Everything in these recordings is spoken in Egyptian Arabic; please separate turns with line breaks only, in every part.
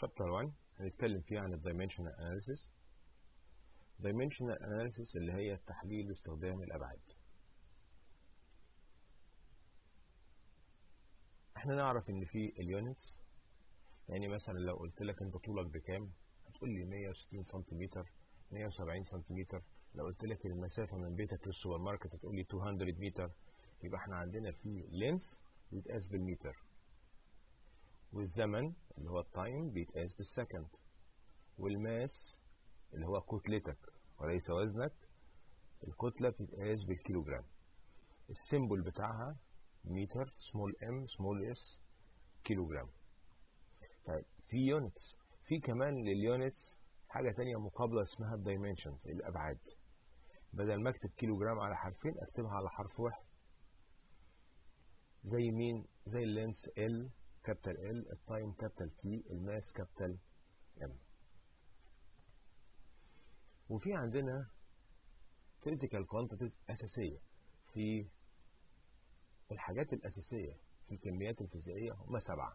شابتر 1 هنتكلم فيه عن الدايمنشنال اناليسيس دايمنشنال اناليسيس اللي هي التحليل باستخدام الابعاد احنا نعرف ان في اليونتس يعني مثلا لو قلت لك انت طولك بكام هتقول لي 160 سنتيمتر 170 سنتيمتر لو قلت لك المسافه من بيتك للسوبر ماركت هتقول لي 200 متر يبقى احنا عندنا في لينس بيتقاس بالمتر والزمن اللي هو التايم بيتقاس بالسكند والماس اللي هو كتلتك وليس وزنك الكتلة بتتقاس بالكيلوجرام السيمبل بتاعها متر سمول ام سمول اس كيلوجرام طيب في يونتس في كمان لليونتس حاجة تانية مقابلة اسمها الدايمنشنز الأبعاد بدل ما اكتب كيلوجرام على حرفين اكتبها على حرف واحد زي مين زي اللينس ال كابيتال ال التايم كابيتال تي الماس كابيتال ام وفي عندنا critical quantities أساسية في الحاجات الأساسية في الكميات الفيزيائية هم سبعة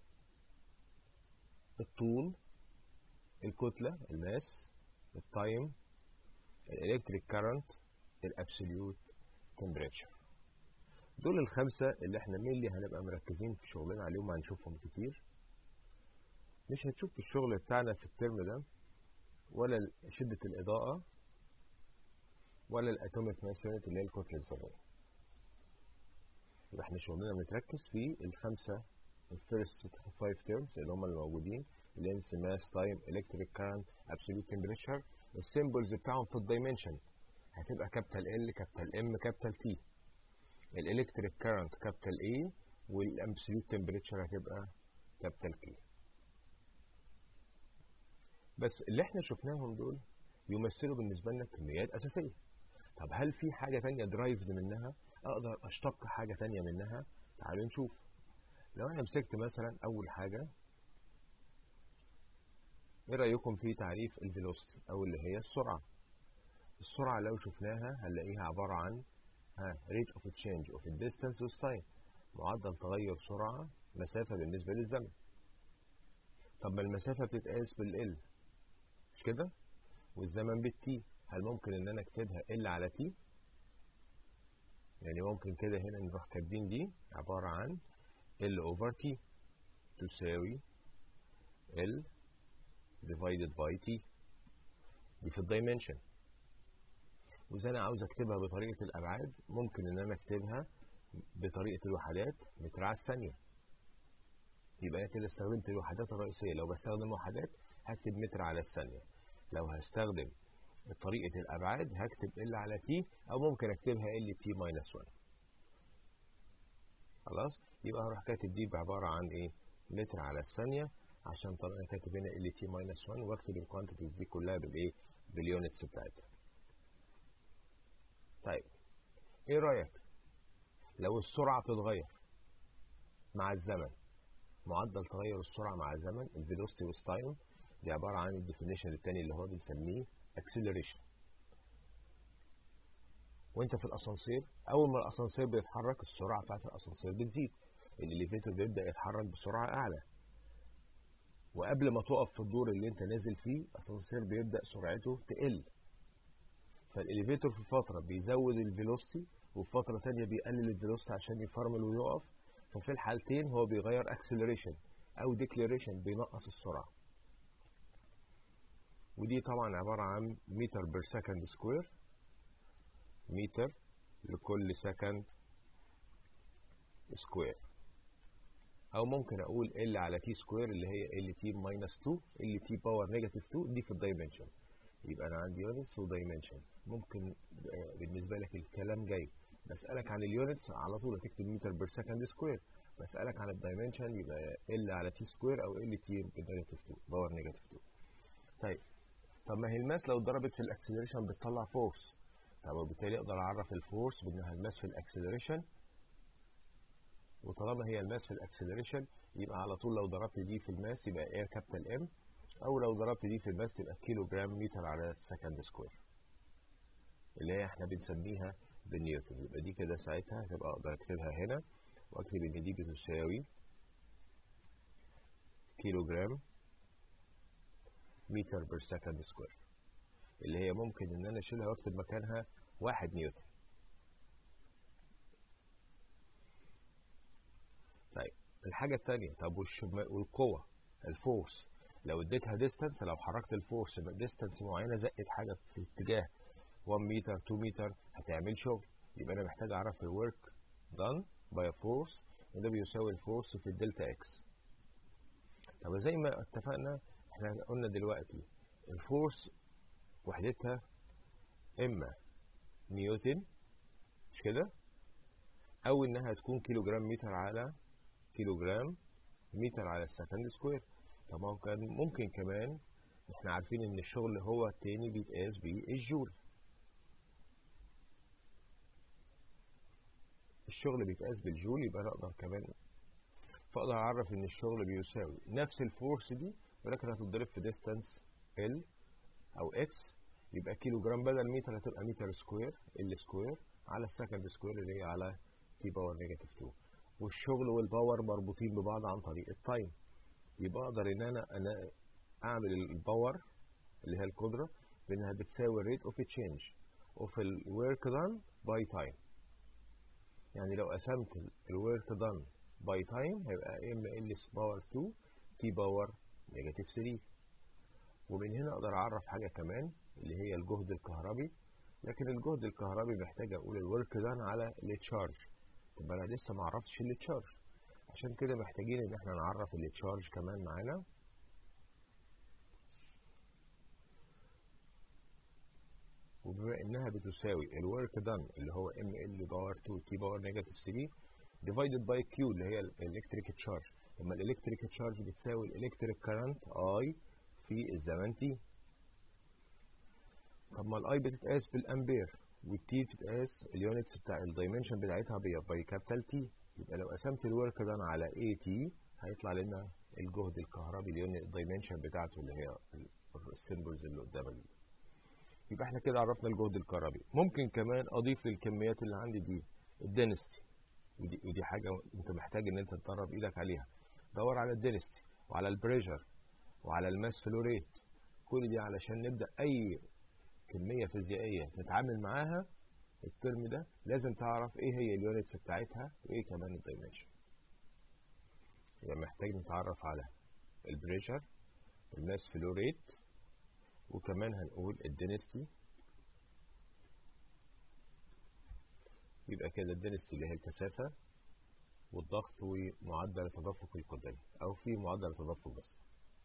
الطول الكتلة الماس التايم الالكتريك كارنت الابسوليوت تمبريتشر دول الخمسة اللي احنا مينلي هنبقى مركزين في شغلنا عليهم هنشوفهم كتير مش هتشوف في الشغل بتاعنا في الترم ده ولا شدة الإضاءة ولا الأتوميك ماس يونت اللي هي الكتلة الذرية يبقى احنا شغلنا بنتركز في الخمسة الفيرست فايف تيرمز اللي هم اللي موجودين لينس ماس تايم الكتريك كارنت ابسوليوت تمبريتشر السيمبلز بتاعهم في الدايمنشن هتبقى كابيتال ال كابيتال ام كابيتال تي الالكتريك كارنت كابيتال اي والابسوليوت تمبريتشر هتبقى كابيتال كي بس اللي احنا شفناهم دول يمثلوا بالنسبه لنا كميات اساسيه طب هل في حاجه تانية درايفد منها اقدر اشتق حاجه تانية منها تعالوا نشوف لو انا مسكت مثلا اول حاجه ايه رايكم في تعريف الفيلوسيتي او اللي هي السرعه السرعه لو شفناها هنلاقيها عباره عن ها rate of change of distance with time معدل تغير سرعه مسافه بالنسبه للزمن طب ما المسافه بتتقاس بالال مش كده والزمن بالتي هل ممكن ان انا اكتبها ال على تي يعني ممكن كده هنا نروح كاتبين دي عباره عن ال اوفر تي تساوي ال divided by t دي في الدايمنشن واذا انا عاوز اكتبها بطريقه الابعاد ممكن ان انا اكتبها بطريقه الوحدات متر على الثانيه يبقى انا كده استخدمت الوحدات الرئيسيه لو بستخدم وحدات هكتب متر على الثانيه لو هستخدم طريقه الابعاد هكتب ال على تي او ممكن اكتبها ال تي ماينس 1 خلاص يبقى هروح كاتب دي بعباره عن ايه متر على الثانيه عشان طبعا انا كاتب هنا ال تي ماينس 1 واكتب الكوانتيتيز دي كلها بالايه باليونتس بتاعتها طيب ايه رايك لو السرعه بتتغير مع الزمن معدل تغير السرعه مع الزمن الفيلوسيتي والتايم دي عباره عن الديفينيشن الثاني اللي هو بنسميه اكسلريشن وانت في الاسانسير اول ما الاسانسير بيتحرك السرعه بتاعت الاسانسير بتزيد الاليفيتور بيبدا يتحرك بسرعه اعلى وقبل ما تقف في الدور اللي انت نازل فيه الاسانسير بيبدا سرعته تقل فالاليفيتور في فتره بيزود الفيلوسيتي وفي فتره ثانيه بيقلل الفيلوسيتي عشان يفرمل ويقف ففي الحالتين هو بيغير اكسلريشن او ديكليريشن بينقص السرعه ودي طبعا عباره عن متر بير سكند سكوير متر لكل سكند سكوير او ممكن اقول ال على تي سكوير اللي هي ال تي ماينس 2 ال تي باور نيجاتيف 2 دي في الدايمنشن يبقى انا عندي يونتس ودايمنشن ممكن بالنسبه لك الكلام جاي بسالك عن اليونتس على طول هتكتب متر بير سكند سكوير بسالك عن الدايمنشن يبقى ال على تي سكوير او ال تي نيجاتيف 2 باور نيجاتيف 2 طيب طب ما هي الماس لو اتضربت في الاكسلريشن بتطلع فورس طب وبالتالي اقدر اعرف الفورس بانها الماس في الاكسلريشن وطالما هي الماس في الاكسلريشن يبقى على طول لو ضربت دي في الماس يبقى اير كابيتال ام او لو ضربت دي في الماس تبقى كيلو جرام متر على سكند سكوير اللي هي احنا بنسميها بالنيوتن يبقى دي كده ساعتها هتبقى اقدر اكتبها هنا واكتب ان دي بتساوي كيلو جرام متر بير سكند سكوير اللي هي ممكن ان انا اشيلها واكتب مكانها واحد نيوتن طيب الحاجة التانية طب والقوة الفورس لو اديتها ديستانس لو حركت الفورس ديستانس معينة زقت حاجة في اتجاه 1 متر 2 متر هتعمل شغل يبقى انا محتاج اعرف الورك done by a force وده بيساوي الفورس في الدلتا اكس طب زي ما اتفقنا احنا قلنا دلوقتي الفورس وحدتها اما نيوتن مش كده او انها تكون كيلو جرام متر على كيلو جرام متر على السكند سكوير طب ما هو كان ممكن كمان احنا عارفين ان الشغل هو التاني بيتقاس بالجول الشغل بيتقاس بالجول يبقى انا اقدر كمان فاقدر اعرف ان الشغل بيساوي نفس الفورس دي ولكن هتتضرب في ديستانس ال او اكس يبقى كيلو جرام بدل متر هتبقى متر سكوير ال سكوير على السكند سكوير اللي هي على تي باور نيجاتيف 2 والشغل والباور مربوطين ببعض عن طريق التايم يبقى اقدر ان انا انا اعمل الباور اللي هي القدره بانها بتساوي الريت اوف تشينج اوف الورك دان باي تايم يعني لو قسمت الورك دان باي تايم هيبقى ام ال باور 2 تي باور نيجاتيف 3 ومن هنا اقدر اعرف حاجه كمان اللي هي الجهد الكهربي لكن الجهد الكهربي محتاج اقول الورك دان على التشارج طب انا لسه ما عرفتش التشارج عشان كده محتاجين ان احنا نعرف التشارج كمان معانا وبما انها بتساوي الورك دان اللي هو ام ال باور 2 تي باور نيجاتيف 3 ديفايدد باي كيو اللي هي الالكتريك تشارج لما الالكتريك تشارج بتساوي الالكتريك كارنت اي في الزمن تي طب ما الاي بتتقاس بالامبير والتي بتتقاس اليونتس بتاع الدايمنشن بتاعتها باي كابيتال تي يبقى لو قسمت الورك دان على اي تي هيطلع لنا الجهد الكهربي اليونت الدايمنشن بتاعته اللي هي السيمبلز اللي قدام يبقى احنا كده عرفنا الجهد الكهربي ممكن كمان اضيف للكميات اللي عندي دي الدنستي ودي ودي حاجه انت محتاج ان انت تدرب ايدك عليها دور على الدنستي وعلى البريشر وعلى الماس فلو ريت كل دي علشان نبدا اي كميه فيزيائيه نتعامل معاها الترم ده لازم تعرف ايه هي اليونتس بتاعتها وايه كمان الدايمنشن يبقى محتاج نتعرف على البريشر الماس فلو ريت وكمان هنقول الدنستي يبقى كده الدنستي اللي هي الكثافة والضغط ومعدل تدفق القدري أو في معدل تدفق بس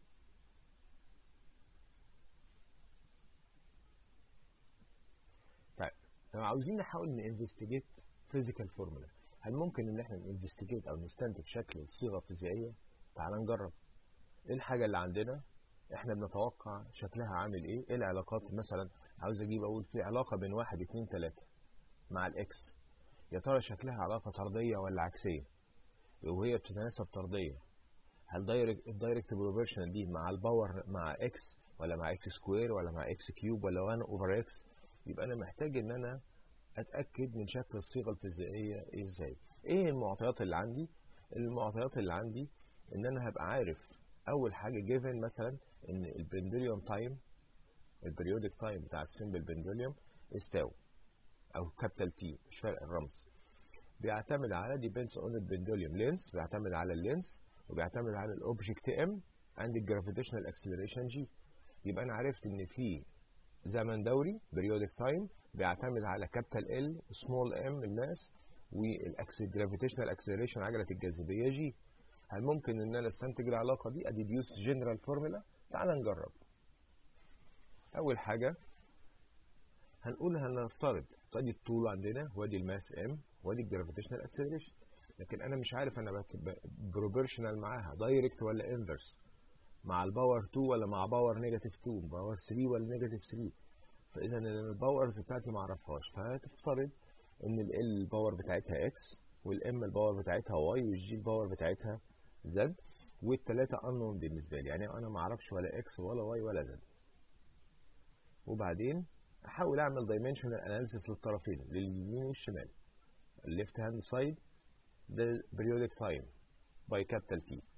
طيب لو عاوزين نحاول ننفستيجيت فيزيكال فورمولا هل ممكن ان احنا ننفستيجيت او نستنتج شكل صيغه فيزيائيه تعال نجرب ايه الحاجه اللي عندنا احنا بنتوقع شكلها عامل ايه ايه العلاقات مثلا عاوز اجيب اقول في علاقه بين واحد اتنين تلاته مع الاكس يا ترى شكلها علاقه طرديه ولا عكسيه وهي بتتناسب طرديه هل دايركت الدايركت بروبورشنال دي مع الباور مع اكس ولا مع اكس سكوير ولا مع اكس كيوب ولا 1 اوفر اكس يبقى انا محتاج ان انا اتاكد من شكل الصيغه الفيزيائيه ايه ازاي ايه المعطيات اللي عندي المعطيات اللي عندي ان انا هبقى عارف اول حاجه جيفن مثلا ان البندوليوم تايم البريودك تايم بتاع السمبل بندوليوم استاو او كابيتال تي مش فارق الرمز بيعتمد على depends on البندوليوم لينس بيعتمد على اللينس وبيعتمد على الاوبجكت ام عند الجرافيتيشنال اكسلريشن جي يبقى انا عرفت ان في زمن دوري بريودك تايم بيعتمد على كابيتال ال سمول ام الماس والجرافيتيشنال اكسلريشن عجله الجاذبيه جي هل ممكن ان انا استنتج العلاقه دي اديديوس جنرال فورمولا تعال نجرب اول حاجه هنقول هنفترض ادي الطول عندنا وادي الماس ام وادي الجرافيتيشنال اكسلريشن لكن انا مش عارف انا بكتب بروبورشنال معاها دايركت ولا انفرس مع الباور 2 ولا مع باور نيجاتيف 2 باور 3 ولا نيجاتيف 3 فاذا الباورز بتاعتي ما اعرفهاش فهتفترض ان ال الباور بتاعتها اكس والام الباور بتاعتها واي والجي الباور بتاعتها زد والثلاثه انون بالنسبه لي يعني انا ما اعرفش ولا اكس ولا واي ولا زد وبعدين احاول اعمل دايمنشنال اناليسيس للطرفين لليمين والشمال الليفت هاند سايد ده periodic time by capital T